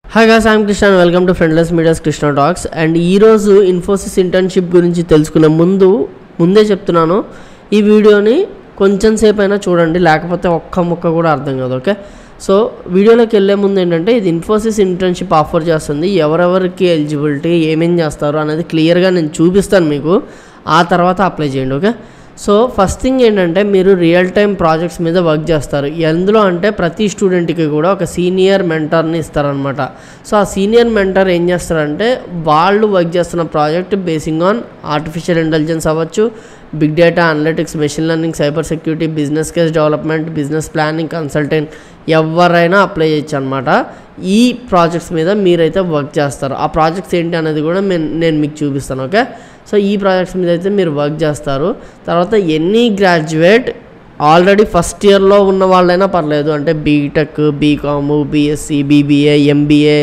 hi guys I'm Krishna welcome to friendless medias Krishna talks and ఈరోజు Infosys internship గురించి తెలుసుకునే ముందు ముందే చెప్తున్నాను ఈ వీడియోని కొంచెం సేపు అయినా చూడండి లేకపోతే ఒక్క ముక్క కూడా అర్థం కాదు ఓకే సో వీడియోలోకి వెళ్ళే ముందు ఏంటంటే ఇది ఇన్ఫోసిస్ ఇంటర్న్షిప్ ఆఫర్ చేస్తుంది ఎవరెవరికి ఎలిజిబిలిటీ ఏమేం చేస్తారు అనేది క్లియర్గా నేను చూపిస్తాను మీకు ఆ తర్వాత అప్లై చేయండి ఓకే సో ఫస్ట్ థింగ్ ఏంటంటే మీరు రియల్ టైం ప్రాజెక్ట్స్ మీద వర్క్ చేస్తారు ఎందులో అంటే ప్రతి స్టూడెంట్కి కూడా ఒక సీనియర్ మెంటర్ని ఇస్తారనమాట సో ఆ సీనియర్ మెంటర్ ఏం చేస్తారంటే వాళ్ళు వర్క్ చేస్తున్న project basing on artificial intelligence అవ్వచ్చు big data analytics machine learning cyber security business case development business planning consultant ఎవరైనా అప్లై చేయొచ్చు అనమాట ఈ ప్రాజెక్ట్స్ మీద మీరైతే వర్క్ చేస్తారు ఆ ప్రాజెక్ట్స్ ఏంటి అనేది కూడా నేను నేను మీకు చూపిస్తాను ఓకే సో ఈ ప్రాజెక్ట్స్ మీద అయితే మీరు వర్క్ చేస్తారు తర్వాత ఎనీ గ్రాడ్యుయేట్ ఆల్రెడీ ఫస్ట్ ఇయర్లో ఉన్న వాళ్ళైనా పర్లేదు అంటే BTech BCom BSc BBA MBA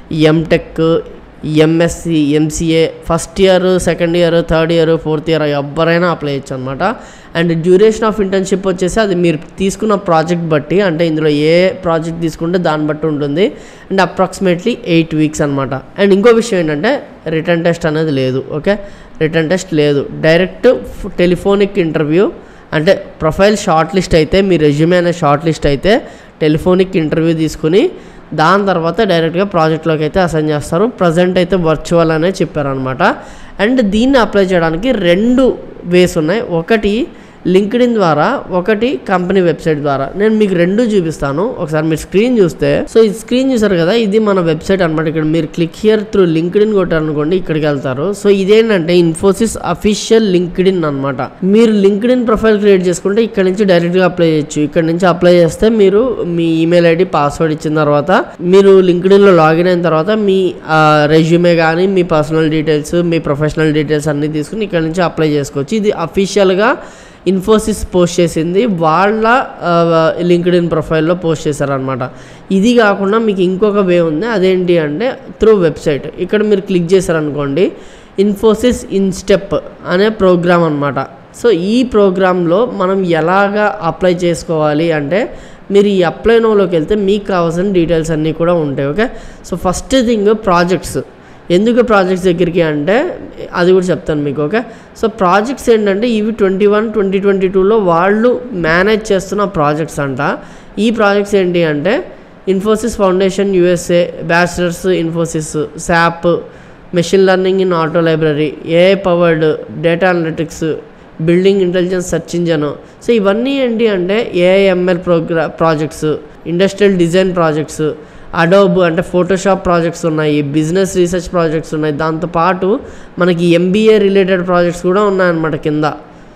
MTech MSc MCA first year second year third year fourth year ఎవరైనా అప్లై చేయొచ్చు అనమాట అండ్ డ్యూరేషన్ ఆఫ్ ఇంటర్న్షిప్ వచ్చేసి అది మీరు తీసుకున్న ప్రాజెక్ట్ బట్టి అంటే ఇందులో ఏ ప్రాజెక్ట్ తీసుకుంటే దాన్ని బట్టి ఉంటుంది అండ్ అప్రాక్సిమేట్లీ ఎయిట్ వీక్స్ అనమాట అండ్ ఇంకో విషయం ఏంటంటే రిటర్న్ టెస్ట్ అనేది లేదు ఓకే రిటర్న్ టెస్ట్ లేదు డైరెక్ట్ టెలిఫోనిక్ ఇంటర్వ్యూ అంటే ప్రొఫైల్ షార్ట్ లిస్ట్ అయితే మీ రెజ్యూమే అనే షార్ట్ లిస్ట్ అయితే టెలిఫోనిక్ ఇంటర్వ్యూ తీసుకుని దాని తర్వాత డైరెక్ట్గా ప్రాజెక్ట్లోకి అయితే అసైన్ చేస్తారు ప్రజెంట్ అయితే వర్చువల్ అనే చెప్పారనమాట అండ్ దీన్ని అప్లై చేయడానికి రెండు వేస్ ఉన్నాయి ఒకటి లింక్డ్ఇన్ ద్వారా ఒకటి కంపెనీ వెబ్సైట్ ద్వారా నేను మీకు రెండు చూపిస్తాను ఒకసారి మీరు స్క్రీన్ చూస్తే సో ఈ స్క్రీన్ చూసారు కదా ఇది మన వెబ్సైట్ అనమాట ఇక్కడ మీరు క్లిక్ హియర్ త్రూ లింక్డ్ఇన్ కొట్టారనుకోండి ఇక్కడికి వెళ్తారు సో ఇదేంటంటే ఇన్ఫోసిస్ అఫీషియల్ లింక్డ్ఇన్ అనమాట మీరు లింక్డ్ఇన్ ప్రొఫైల్ క్రియేట్ చేసుకుంటే ఇక్కడ నుంచి డైరెక్ట్గా అప్లై చేయొచ్చు ఇక్కడ నుంచి అప్లై చేస్తే మీరు మీ ఈమెయిల్ ఐడి పాస్వర్డ్ ఇచ్చిన తర్వాత మీరు లింక్డ్ఇన్లో లాగిన్ అయిన తర్వాత మీ రెజ్యూమే కానీ మీ పర్సనల్ డీటెయిల్స్ మీ ప్రొఫెషనల్ డీటెయిల్స్ అన్నీ తీసుకుని ఇక్కడ నుంచి అప్లై చేసుకోవచ్చు ఇది అఫీషియల్గా ఇన్ఫోసిస్ పోస్ట్ చేసింది వాళ్ళ లింక్డ్ ఇన్ ప్రొఫైల్లో పోస్ట్ చేశారనమాట ఇది కాకుండా మీకు ఇంకొక వే ఉంది అదేంటి అంటే త్రూ వెబ్సైట్ ఇక్కడ మీరు క్లిక్ చేశారనుకోండి ఇన్ఫోసిస్ ఇన్స్టెప్ అనే ప్రోగ్రామ్ అనమాట సో ఈ ప్రోగ్రాంలో మనం ఎలాగా అప్లై చేసుకోవాలి అంటే మీరు ఈ అప్లై నోలోకి వెళ్తే మీకు కావాల్సిన డీటెయిల్స్ అన్నీ కూడా ఉంటాయి okay so first thing projects ఎందుకు ప్రాజెక్ట్స్ దగ్గరికి అంటే అది కూడా చెప్తాను మీకు ఓకే సో ప్రాజెక్ట్స్ ఏంటంటే ఇవి ట్వంటీ వన్ ట్వంటీ ట్వంటీ టూలో వాళ్ళు మేనేజ్ చేస్తున్న ప్రాజెక్ట్స్ అంట ఈ ప్రాజెక్ట్స్ ఏంటి అంటే Infosys foundation USA bachelors Infosys SAP machine learning in auto library AI powered data analytics building intelligence search engine so ఇవన్నీ ఏంటి అంటే AI ML program projects industrial design projects Adobe అంటే ఫోటోషాప్ ప్రాజెక్ట్స్ ఉన్నాయి బిజినెస్ రీసెర్చ్ ప్రాజెక్ట్స్ ఉన్నాయి దాంతోపాటు మనకి ఎంబీఏ రిలేటెడ్ ప్రాజెక్ట్స్ కూడా ఉన్నాయన్నమాట కింద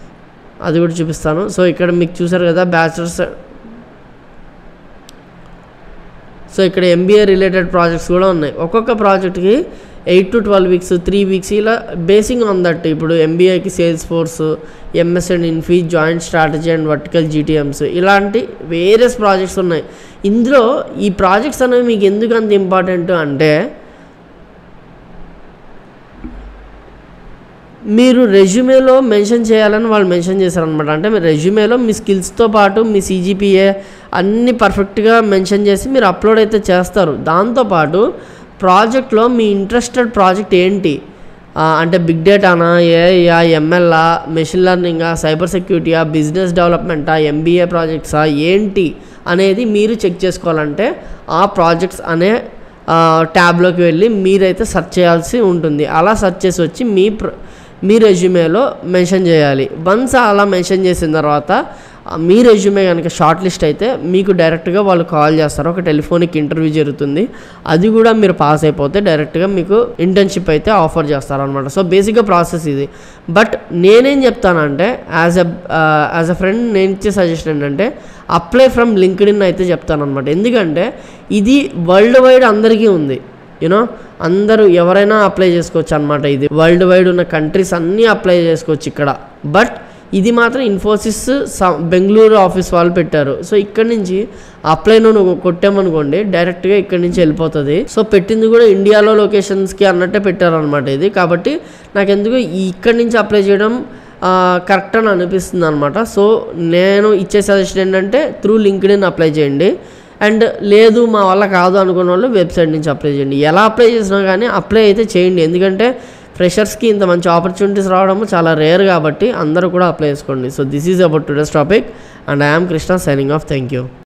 అది కూడా చూపిస్తాను సో ఇక్కడ మీకు చూసారు కదా బ్యాచిలర్స్ సో ఇక్కడ ఎంబీఏ రిలేటెడ్ ప్రాజెక్ట్స్ కూడా ఉన్నాయి ఒక్కొక్క ప్రాజెక్ట్కి eight to twelve weeks three weeks ఇలా బేసింగ్ ఆన్ దట్ ఇప్పుడు ఎంబీఏకి Salesforce MS and Infy joint strategy and vertical GTMs ఇలాంటి వేరియస్ ప్రాజెక్ట్స్ ఉన్నాయి ఇందులో ఈ ప్రాజెక్ట్స్ అనేవి మీకు ఎందుకు అంత ఇంపార్టెంట్ అంటే మీరు రెజ్యూమేలో మెన్షన్ చేయాలని వాళ్ళు మెన్షన్ చేశారనమాట అంటే మీ రెజ్యూమేలో మీ స్కిల్స్తో పాటు మీ సీజీపీఏ అన్నీ పర్ఫెక్ట్గా మెన్షన్ చేసి మీరు అప్లోడ్ అయితే చేస్తారు దాంతోపాటు ప్రాజెక్ట్లో మీ ఇంట్రెస్టెడ్ ప్రాజెక్ట్ ఏంటి అంటే బిగ్ డేటానా ఏఐయా ఎంఎల్ఆ మెషిన్ లెర్నింగా సైబర్ సెక్యూరిటీయా బిజినెస్ డెవలప్మెంటా ఎంబీఏ ప్రాజెక్ట్సా ఏంటి అనేది మీరు చెక్ చేసుకోవాలంటే ఆ ప్రాజెక్ట్స్ అనే ట్యాబ్లోకి వెళ్ళి మీరైతే సెర్చ్ చేయాల్సి ఉంటుంది అలా సెర్చ్ చేసి వచ్చి మీ ప్ర మీ రెజ్యూమేలో మెన్షన్ చేయాలి వన్స్ అలా మెన్షన్ చేసిన తర్వాత మీ రెజ్యూమే కనుక షార్ట్ లిస్ట్ అయితే మీకు డైరెక్ట్గా వాళ్ళు కాల్ చేస్తారు ఒక టెలిఫోనిక్ ఇంటర్వ్యూ జరుగుతుంది అది కూడా మీరు పాస్ అయిపోతే డైరెక్ట్గా మీకు ఇంటర్న్షిప్ అయితే ఆఫర్ చేస్తారనమాట సో బేసిక్గా ప్రాసెస్ ఇది బట్ నేనేం చెప్తానంటే as a as a friend నేను ఇచ్చే సజెషన్ ఏంటంటే అప్లై ఫ్రమ్ లింక్డ్ ఇన్ అయితే చెప్తానమాట ఎందుకంటే ఇది వరల్డ్ వైడ్ అందరికీ ఉంది యూనో అందరూ ఎవరైనా అప్లై చేసుకోవచ్చు అనమాట ఇది వరల్డ్ వైడ్ ఉన్న కంట్రీస్ అన్నీ అప్లై చేసుకోవచ్చు ఇక్కడ బట్ ఇది మాత్రం ఇన్ఫోసిస్ బెంగళూరు ఆఫీస్ వాళ్ళు పెట్టారు సో ఇక్కడ నుంచి అప్లై నువ్వు కొట్టామనుకోండి డైరెక్ట్గా ఇక్కడ నుంచి వెళ్ళిపోతుంది సో పెట్టింది కూడా ఇండియాలో లొకేషన్స్కి అన్నట్టే పెట్టారనమాట ఇది కాబట్టి నాకు ఎందుకు ఇక్కడ నుంచి అప్లై చేయడం కరెక్ట్ అని అనిపిస్తుంది అనమాట సో నేను ఇచ్చే సజెషన్ ఏంటంటే త్రూ లింక్డ్ ఇన్ అప్లై చేయండి అండ్ లేదు మా వల్ల కాదు అనుకున్న వాళ్ళు వెబ్సైట్ నుంచి అప్లై చేయండి ఎలా అప్లై చేసినా కానీ అప్లై అయితే చేయండి ఎందుకంటే ఫ్రెషర్స్కి ఇంత మంచి ఆపర్చునిటీస్ రావడం చాలా రేర్ కాబట్టి అందరూ కూడా అప్లై చేసుకోండి so this is about today's topic and I'm Krishna signing off thank you